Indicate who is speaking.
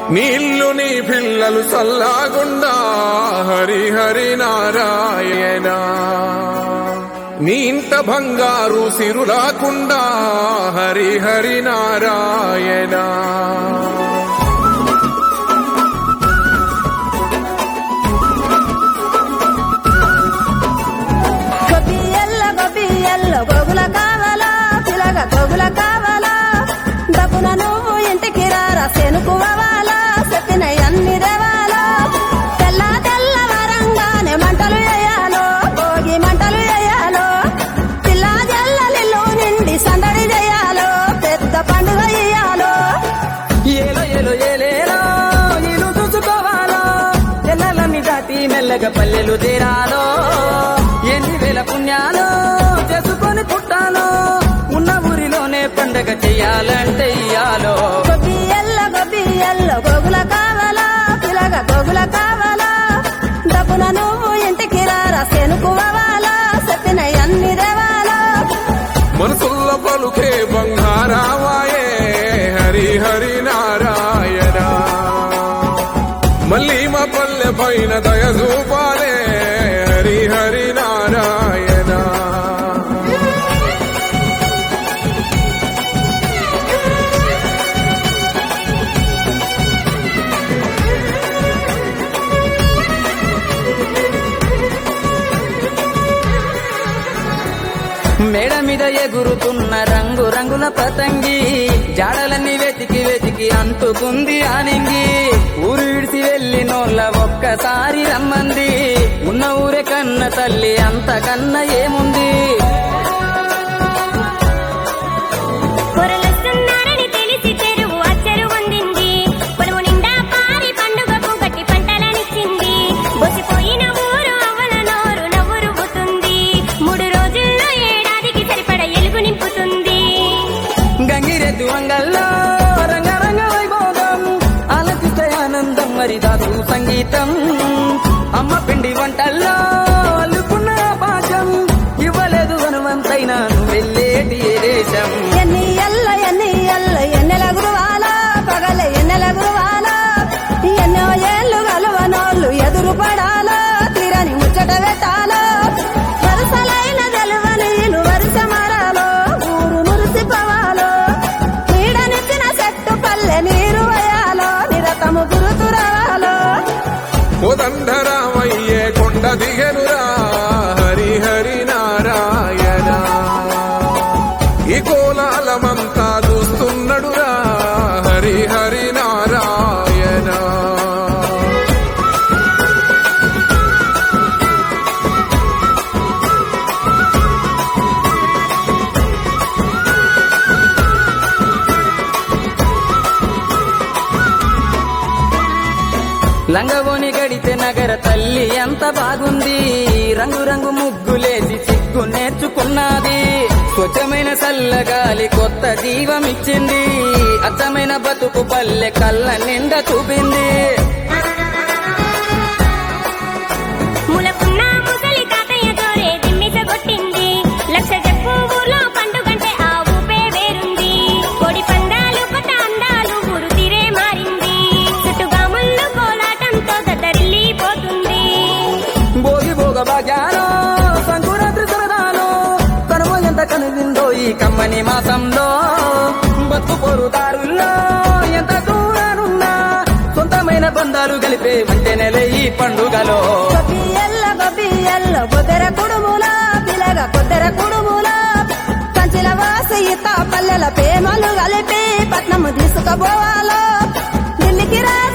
Speaker 1: నీళ్లు నీ పిల్లలు సల్లాగుండా హరి హరి నారాయణ నీ ఇంట బంగారు సిరులాకుండా హరి హరి నారాయణ
Speaker 2: గొబ్బియల్ల గొబ్బియల్ల గోగుల కావాలా పిలగ గోగుల కావాలా డబ్బున నువ్వు ఇంటికి రారా సెనుకువాలా చెప్పిన అన్ని దేవాలా తెల్ల తెల్ల వరంగానే మంటలు వేయాలో భోగి మంటలు వేయాలో పిల్ల జల్లలిలో నిండి సందడి చేయాలో పెద్ద పండుగ ఇయ్యాలో
Speaker 3: ఏలో ఏలో ఏలేలో ఇల్లు చూసుకోవాలో ఎల్లలన్నీ దాటి మెల్లగా పల్లెలు తీరాలో ఎన్ని వేల పుణ్యాలు చేసుకొని పుట్టాలో ఉన్న ఊరిలోనే పండగ చెయ్యాలంటే ఇయ్యాలో
Speaker 2: గొబ్బియల్ల గొబ్బియల్ల గోగుల కావాలా పిలగ గోగుల కావాలా డబ్బున నువ్వు ఇంటికి రారా సెనుకువాలా చెప్పిన అన్ని దేవాలా
Speaker 1: మనసుల్ల పలుకే బంగారావాయే హరి హరి నారాయణ మళ్ళీ మా పల్లె పైన దయ చూపాలే హరి హరి నారాయణ
Speaker 3: మేడ మీద ఎగురుతున్న రంగు రంగుల పతంగి జాడలన్నీ వెతికి వెతికి అంటుకుంది ఆనింగి ఊరు విడిచి వెళ్ళినోళ్ళ ఒక్కసారి రమ్మంది ఉన్న ఊరే కన్న తల్లి అంతకన్నా ఏముంది
Speaker 4: పొరలొస్తున్నారని తెలిసి చెరువు అచ్చరు వందింది పొలము నిండా పారి పండుగకు గట్టి పంటలనిచ్చింది బొసిపోయిన ఊరు అవ్వల నోరు నవ్వు రువ్వుతుంది మూడు రోజుల్లో ఏడాదికి సరిపడ ఎలుగు నింపుతుంది
Speaker 3: గంగిరెద్దు అంగల్లో రంగరంగ వైభోగం ఆలకిస్తే ఆనందం మరి దాసు సంగీతం అమ్మ పిండి వంటల్లో అల్లుకున్న పాశం ఇవ్వలేదు హనుమంతైనా నువ్వు వెళ్ళేటి ఏ దేశం
Speaker 2: ఎన్ని ఎల్ల ఎన్ని ఎల్ల ఎన్నెల గురువాలా పగల ఎన్నెల గురువాలా ఎన్నో ఏళ్ళు గలవనోళ్ళు ఎదురు పడాలా తీరని ముచ్చట పెట్టాలా వరుసలైన తెలవనీలు వరుస మరాలో ఊరు మురిసిపోవాలో నీడనిచ్చిన చెట్టు పల్లె నీరు వేయాలో నిరతము గురుతురావాలో
Speaker 1: కోదండరామయ్యే కొండ దిగనురా హరి హరి నారాయణ ఈ కోలాలమంతా చూస్తున్నడురా హరి హరి నారాయణ
Speaker 3: లంగవోని గడితే నగర తల్లి ఎంత బాగుంది రంగు రంగు ముగ్గులేసి సిగ్గు నేర్చుకున్నది స్వచ్ఛమైన చల్లగాలి కొత్త జీవం ఇచ్చింది అర్థమైన బతుకు పల్లె కళ్ళ నిండా చూపింది
Speaker 4: ములకున్న ముసలి తాతయ్య జోరే దిమ్మిస కొట్టింది లక్ష చెప్పు ఊర్లో పండుగంటే ఆ ఊపే వేరుంది కోడి పందాలు కొత్త అందాలు ఊరు తీరే మారింది చుట్టుగా ముళ్ళు కోలాటంతో దద్దరిల్లిపోతుంది
Speaker 3: భోగి భోగ భాగ్యాలో సంకురాత్రి సరదాలో కనుమ ఎంత కనువిందో ఈ కమ్మని మాసంలో బతు పొరుదారుల్లో ఎంత దూరానున్నా సొంతమైన బంధాలు కలిపే మంచి నెల ఈ పండుగలో
Speaker 2: గొబ్బియల్ల గొబ్బియల్ల బొద్దెర కుడుముల పిలగ కొద్దెర కుడుముల కంచిల వాసి ఇత పల్లెల ప్రేమలు కలిపి పట్నము తీసుకుపోవాలో ఢిల్లీకి రా